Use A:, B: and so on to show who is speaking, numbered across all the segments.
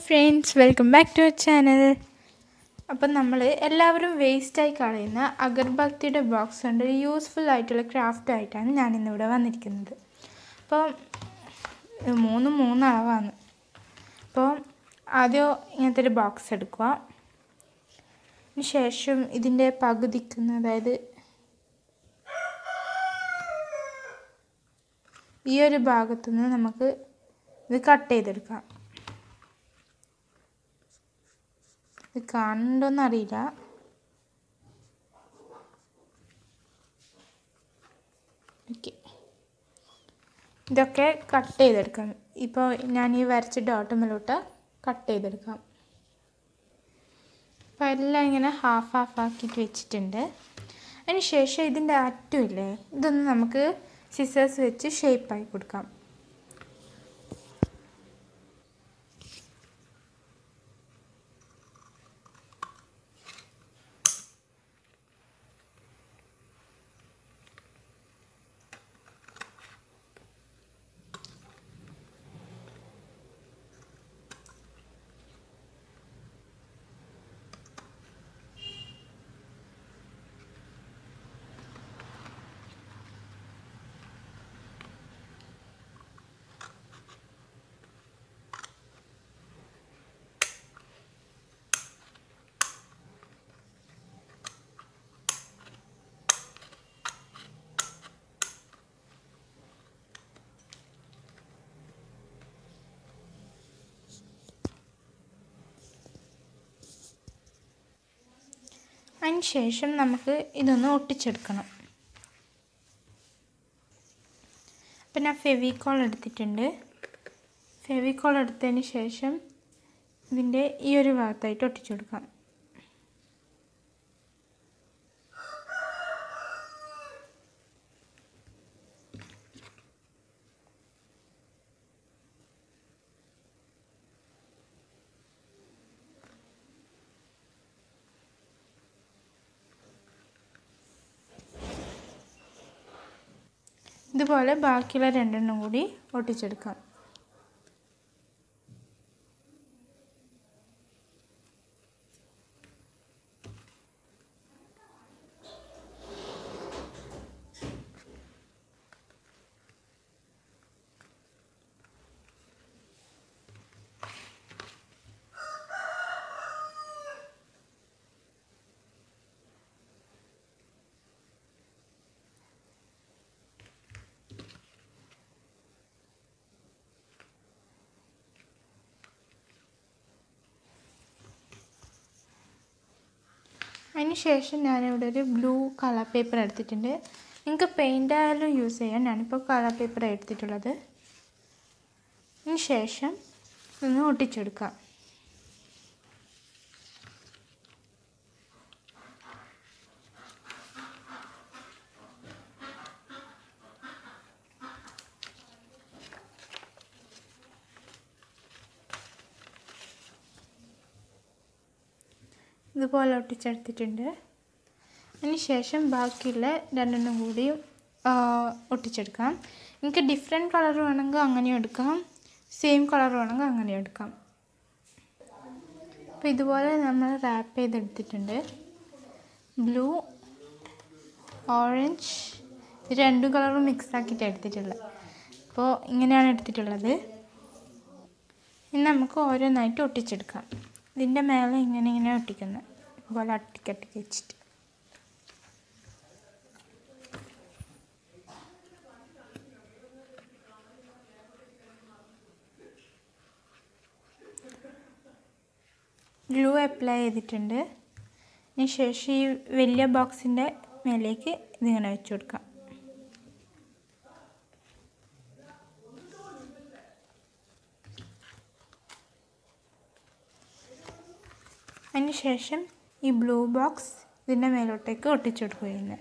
A: friends welcome back to channel അപ്പം നമ്മൾ എല്ലാവരും വേസ്റ്റായി കളയുന്ന അഗർബത്തിയുടെ ബോക്സ് കൊണ്ട് ഒരു യൂസ്ഫുൾ ആയിട്ടുള്ള ക്രാഫ്റ്റ് ആയിട്ടാണ് ഞാൻ ഇന്നിവിടെ വന്നിരിക്കുന്നത് അപ്പോൾ ഇത് മൂന്ന് മൂന്ന് അളവാണ് അപ്പോൾ ആദ്യം ഇങ്ങനത്തെ ഒരു ബോക്സ് എടുക്കുക അതിന് ശേഷം ഇതിൻ്റെ പകുതിക്കുന്ന അതായത് ഈ ഒരു ഭാഗത്തുനിന്ന് നമുക്ക് ഇത് കട്ട് ചെയ്തെടുക്കാം ഇത് കാണുന്നുണ്ടോന്ന് അറിയില്ല ഓക്കെ ഇതൊക്കെ കട്ട് ചെയ്തെടുക്കാം ഇപ്പോൾ ഞാൻ ഈ വരച്ച ഡോട്ടുമ്മിലോട്ട് കട്ട് ചെയ്തെടുക്കാം അപ്പോൾ എല്ലാം ഇങ്ങനെ ഹാഫ് ഹാഫ് ആക്കിയിട്ട് വെച്ചിട്ടുണ്ട് അതിന് ശേഷം ഇതിൻ്റെ അറ്റുമില്ലേ ഇതൊന്ന് നമുക്ക് സിസേഴ്സ് വെച്ച് ഷേപ്പായി കൊടുക്കാം അതിന് ശേഷം നമുക്ക് ഇതൊന്ന് ഒട്ടിച്ചെടുക്കണം അപ്പം ഞാൻ ഫെവിക്കോൾ എടുത്തിട്ടുണ്ട് ഫെവിക്കോൾ എടുത്തതിന് ശേഷം ഇതിൻ്റെ ഈ ഒരു ഭാഗത്തായിട്ട് ഒട്ടിച്ചു കൊടുക്കാം ഇതുപോലെ ബാക്കിയുള്ള രണ്ടെണ്ണം കൂടി ഒട്ടിച്ചെടുക്കാം അതിന് ശേഷം ഞാനിവിടെ ഒരു ബ്ലൂ കളർ പേപ്പർ എടുത്തിട്ടുണ്ട് നിങ്ങൾക്ക് പെയിൻ്റ് ആയാലും യൂസ് ചെയ്യാം ഞാനിപ്പോൾ കളർ പേപ്പർ എടുത്തിട്ടുള്ളത് അതിന് ശേഷം ഒന്ന് ഒട്ടിച്ചെടുക്കാം ഇതുപോലെ ഒട്ടിച്ചെടുത്തിട്ടുണ്ട് അതിന് ശേഷം ബാക്കിയുള്ള രണ്ടെണ്ണം കൂടിയും ഒട്ടിച്ചെടുക്കാം നിങ്ങൾക്ക് ഡിഫറെൻറ്റ് കളർ വേണമെങ്കിൽ അങ്ങനെയും എടുക്കാം സെയിം കളർ വേണമെങ്കിൽ അങ്ങനെയും എടുക്കാം അപ്പോൾ ഇതുപോലെ നമ്മൾ റാപ്പ് ചെയ്തെടുത്തിട്ടുണ്ട് ബ്ലൂ ഓറഞ്ച് രണ്ട് കളറും മിക്സ് ആക്കിയിട്ട് എടുത്തിട്ടുള്ളത് അപ്പോൾ ഇങ്ങനെയാണ് എടുത്തിട്ടുള്ളത് ഇനി നമുക്ക് ഓരോന്നായിട്ട് ഒട്ടിച്ചെടുക്കാം ഇതിൻ്റെ മേലെ ഇങ്ങനെ ഇങ്ങനെ ഒട്ടിക്കുന്നത് ഇതുപോലെ അട്ടിക്കട്ടിക്ക് വെച്ചിട്ട് ഗ്ലൂ അപ്ലൈ ചെയ്തിട്ടുണ്ട് അതിന് ശേഷം ഈ വലിയ ബോക്സിൻ്റെ മേലേക്ക് ഇതിങ്ങനെ വെച്ച് കൊടുക്കാം അതിന് ശേഷം ഈ ബ്ലൂ ബോക്സ് ഇതിൻ്റെ മേലോട്ടേക്ക് ഒട്ടിച്ചു കൊടുക്കുകയാണ്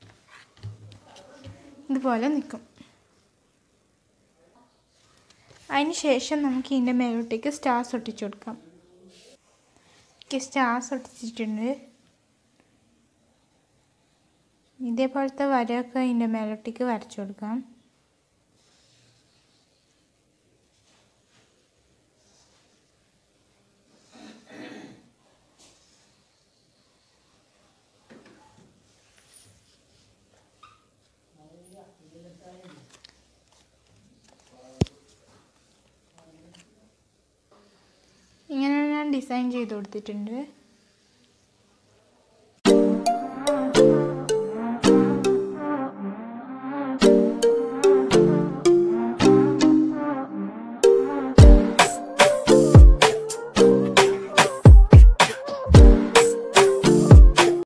A: ഇതുപോലെ നിൽക്കും അതിന് ശേഷം നമുക്ക് ഇതിൻ്റെ മേലോട്ടേക്ക് സ്റ്റാർസ് ഒട്ടിച്ചു കൊടുക്കാം എനിക്ക് സ്റ്റാർസ് ഒട്ടിച്ചിട്ടുണ്ട് ഇതേപോലത്തെ വരയൊക്കെ ഇതിൻ്റെ മേലോട്ടേക്ക് വരച്ചു കൊടുക്കാം ഇങ്ങനെ ഞാൻ ഡിസൈൻ ചെയ്ത് കൊടുത്തിട്ടുണ്ട്